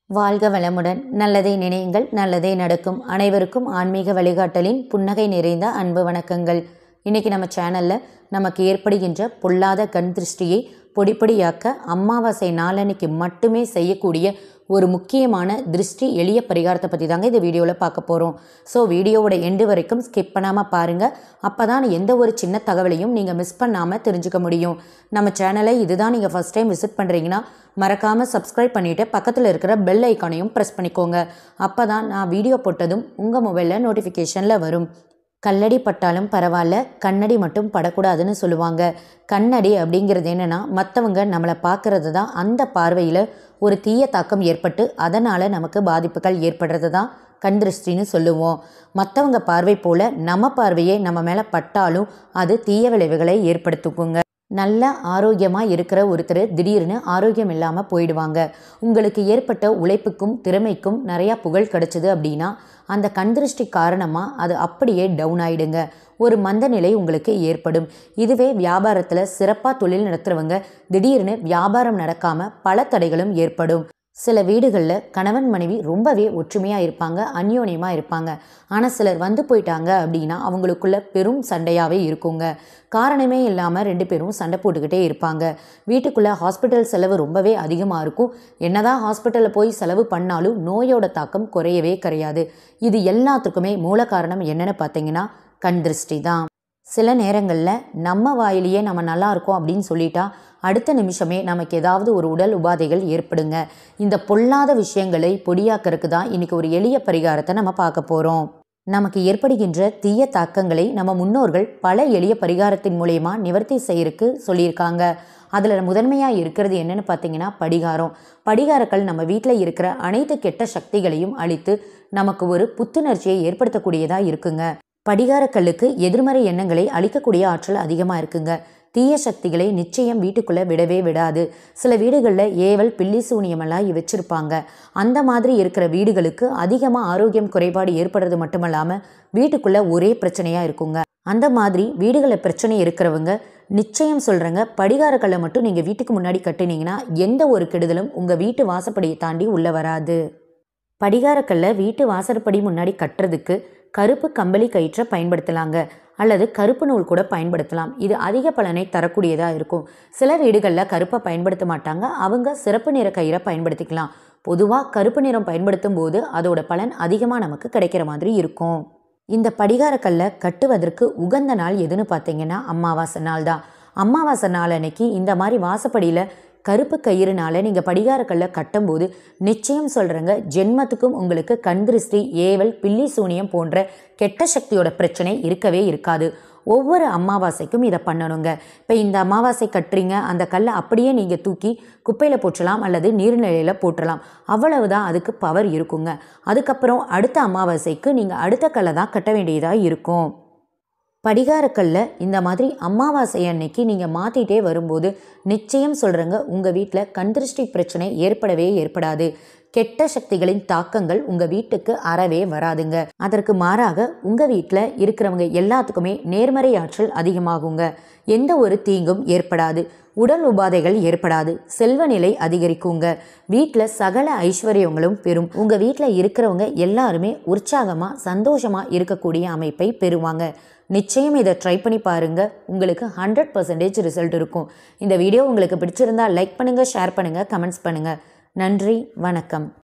வாழ்க வளமுடன் நல்லதை நினையுங்கள் நல்லதே நடக்கும் அனைவருக்கும் ஆன்மீக வழிகாட்டலின் புன்னகை நிறைந்த அன்பு வணக்கங்கள் இன்றைக்கி நம்ம சேனலில் நமக்கு ஏற்படுகின்ற பொல்லாத கண் திருஷ்டியை பொடிப்பொடியாக்க அமாவாசை நாளன்னைக்கு மட்டுமே செய்யக்கூடிய ஒரு முக்கியமான திருஷ்டி எளிய பரிகாரத்தை பற்றி தாங்க இந்த வீடியோவில் பார்க்க போகிறோம் ஸோ வீடியோவோட எண்டு வரைக்கும் ஸ்கிப் பண்ணாமல் பாருங்கள் அப்போ தான் எந்த ஒரு சின்ன தகவலையும் நீங்கள் மிஸ் பண்ணாமல் தெரிஞ்சுக்க முடியும் நம்ம சேனலை இதுதான் நீங்கள் ஃபஸ்ட் டைம் விசிட் பண்ணுறீங்கன்னா மறக்காமல் சப்ஸ்கிரைப் பண்ணிவிட்டு பக்கத்தில் இருக்கிற பெல் ஐக்கானையும் ப்ரெஸ் பண்ணிக்கோங்க அப்போ தான் நான் வீடியோ போட்டதும் உங்கள் மொபைலில் நோட்டிஃபிகேஷனில் வரும் கல்லடி பட்டாலும் பரவாயில்ல கண்ணடி மட்டும் படக்கூடாதுன்னு சொல்லுவாங்க கண்ணடி அப்படிங்கிறது என்னென்னா மற்றவங்க நம்மளை பார்க்கறது தான் அந்த பார்வையில் ஒரு தீய தாக்கம் ஏற்பட்டு அதனால் நமக்கு பாதிப்புகள் ஏற்படுறது தான் கண் திருஷ்டின்னு சொல்லுவோம் மற்றவங்க பார்வை போல் நம்ம பார்வையே நம்ம மேலே பட்டாலும் அது தீய விளைவுகளை ஏற்படுத்துக்குங்க நல்ல ஆரோக்கியமாக இருக்கிற ஒருத்தர் திடீர்னு ஆரோக்கியம் இல்லாமல் போயிடுவாங்க உங்களுக்கு ஏற்பட்ட உழைப்புக்கும் திறமைக்கும் நிறையா புகழ் கிடச்சிது அப்படின்னா அந்த கண்திருஷ்டி காரணமாக அது அப்படியே டவுன் ஆயிடுங்க ஒரு மந்த நிலை உங்களுக்கு ஏற்படும் இதுவே வியாபாரத்தில் சிறப்பாக தொழில் நடத்துகிறவங்க திடீர்னு வியாபாரம் நடக்காமல் பல தடைகளும் ஏற்படும் சில வீடுகளில் கணவன் மனைவி ரொம்பவே ஒற்றுமையாக இருப்பாங்க அந்யோன்யமாக இருப்பாங்க ஆனால் சிலர் வந்து போயிட்டாங்க அப்படின்னா அவங்களுக்குள்ள பெரும் சண்டையாகவே இருக்குங்க காரணமே இல்லாமல் ரெண்டு பேரும் சண்டை போட்டுக்கிட்டே இருப்பாங்க வீட்டுக்குள்ளே ஹாஸ்பிட்டல் செலவு ரொம்பவே அதிகமாக இருக்கும் என்னதான் ஹாஸ்பிட்டலில் போய் செலவு பண்ணாலும் நோயோட தாக்கம் குறையவே கிடையாது இது எல்லாத்துக்குமே மூல காரணம் என்னென்னு பார்த்தீங்கன்னா கண் திருஷ்டி தான் சில நேரங்களில் நம்ம வாயிலேயே நம்ம நல்லா இருக்கோம் அப்படின்னு சொல்லிட்டா அடுத்த நிமிஷமே நமக்கு ஏதாவது ஒரு உடல் உபாதைகள் ஏற்படுங்க இந்த பொல்லாத விஷயங்களை பொடியாக்கிறதுக்கு தான் இன்றைக்கி ஒரு எளிய பரிகாரத்தை நம்ம பார்க்க போகிறோம் நமக்கு ஏற்படுகின்ற தீய தாக்கங்களை நம்ம முன்னோர்கள் பல எளிய பரிகாரத்தின் மூலயமா நிவர்த்தி செய்யறதுக்கு சொல்லியிருக்காங்க அதில் முதன்மையாக இருக்கிறது என்னென்னு பார்த்தீங்கன்னா படிகாரம் படிகாரங்கள் நம்ம வீட்டில் இருக்கிற அனைத்து கெட்ட சக்திகளையும் அழித்து நமக்கு ஒரு புத்துணர்ச்சியை ஏற்படுத்தக்கூடியதாக இருக்குங்க படிகாரக்கல்லுக்கு எதிர்மறை எண்ணங்களை அழிக்கக்கூடிய ஆற்றல் அதிகமாக இருக்குங்க தீய சக்திகளை நிச்சயம் வீட்டுக்குள்ளே விடவே விடாது சில வீடுகளில் ஏவல் பில்லி சூனியமெல்லாம் வச்சுருப்பாங்க அந்த மாதிரி இருக்கிற வீடுகளுக்கு அதிகமாக ஆரோக்கியம் குறைபாடு ஏற்படுறது மட்டுமல்லாமல் வீட்டுக்குள்ளே ஒரே பிரச்சனையாக இருக்குங்க அந்த மாதிரி வீடுகளில் பிரச்சனை இருக்கிறவங்க நிச்சயம் சொல்கிறேங்க படிகாரக்கல்லை மட்டும் நீங்கள் வீட்டுக்கு முன்னாடி கட்டினீங்கன்னா எந்த ஒரு கெடுதலும் உங்கள் வீட்டு வாசப்படியை தாண்டி உள்ளே வராது படிகாரக்கல்லை வீட்டு வாசற்படி முன்னாடி கட்டுறதுக்கு கருப்பு கம்பளி கயிற்றை பயன்படுத்தலாங்க அல்லது கருப்பு நூல் கூட பயன்படுத்தலாம் இது அதிக பலனை தரக்கூடியதாக இருக்கும் சில வீடுகளில் கருப்பை பயன்படுத்த மாட்டாங்க அவங்க சிறப்பு நிற கயிறை பயன்படுத்திக்கலாம் பொதுவாக கருப்பு நிறம் பயன்படுத்தும் போது அதோட பலன் அதிகமாக நமக்கு கிடைக்கிற மாதிரி இருக்கும் இந்த படிகாரக்கல்லை கட்டுவதற்கு உகந்த நாள் எதுன்னு பார்த்தீங்கன்னா அமாவாசை நாள் தான் அமாவாசை நாள் அன்னைக்கு இந்த மாதிரி வாசப்படியில் கருப்பு கயிறுனால நீங்கள் படிகாரக்கல்ல கட்டும்போது நிச்சயம் சொல்கிறேங்க ஜென்மத்துக்கும் உங்களுக்கு கண் திருஷ்டி ஏவல் பில்லி சூனியம் போன்ற கெட்ட சக்தியோட பிரச்சனை இருக்கவே இருக்காது ஒவ்வொரு அமாவாசைக்கும் இதை பண்ணணுங்க இப்போ இந்த அமாவாசை கட்டுறீங்க அந்த கல்லை அப்படியே நீங்கள் தூக்கி குப்பையில் போற்றலாம் அல்லது நீர்நிலையில் போட்டுடலாம் அவ்வளவுதான் அதுக்கு பவர் இருக்குங்க அதுக்கப்புறம் அடுத்த அமாவாசைக்கு நீங்கள் அடுத்த கல்லை தான் கட்ட வேண்டியதாக இருக்கும் படிகாரக்கல்ல இந்த மாதிரி அமாவாசை அன்னைக்கு நீங்கள் மாற்றிட்டே வரும்போது நிச்சயம் சொல்கிறேங்க உங்கள் வீட்டில் கண்திருஷ்டி பிரச்சனை ஏற்படவே ஏற்படாது கெட்ட சக்திகளின் தாக்கங்கள் உங்கள் வீட்டுக்கு அறவே வராதுங்க அதற்கு மாறாக உங்கள் வீட்டில் இருக்கிறவங்க எல்லாத்துக்குமே நேர்மறை ஆற்றல் அதிகமாகுங்க எந்த ஒரு தீங்கும் ஏற்படாது உடல் உபாதைகள் ஏற்படாது செல்வ நிலை அதிகரிக்குங்க வீட்டில் சகல ஐஸ்வர்யங்களும் பெறும் உங்கள் வீட்டில் இருக்கிறவங்க எல்லாருமே உற்சாகமாக சந்தோஷமாக இருக்கக்கூடிய அமைப்பை பெறுவாங்க நிச்சயம் இதை ட்ரை பண்ணி பாருங்கள் உங்களுக்கு ஹண்ட்ரட் பர்சன்டேஜ் ரிசல்ட் இருக்கும் இந்த வீடியோ உங்களுக்கு பிடிச்சிருந்தா லைக் பண்ணுங்கள் ஷேர் பண்ணுங்கள் கமெண்ட்ஸ் பண்ணுங்கள் நன்றி வணக்கம்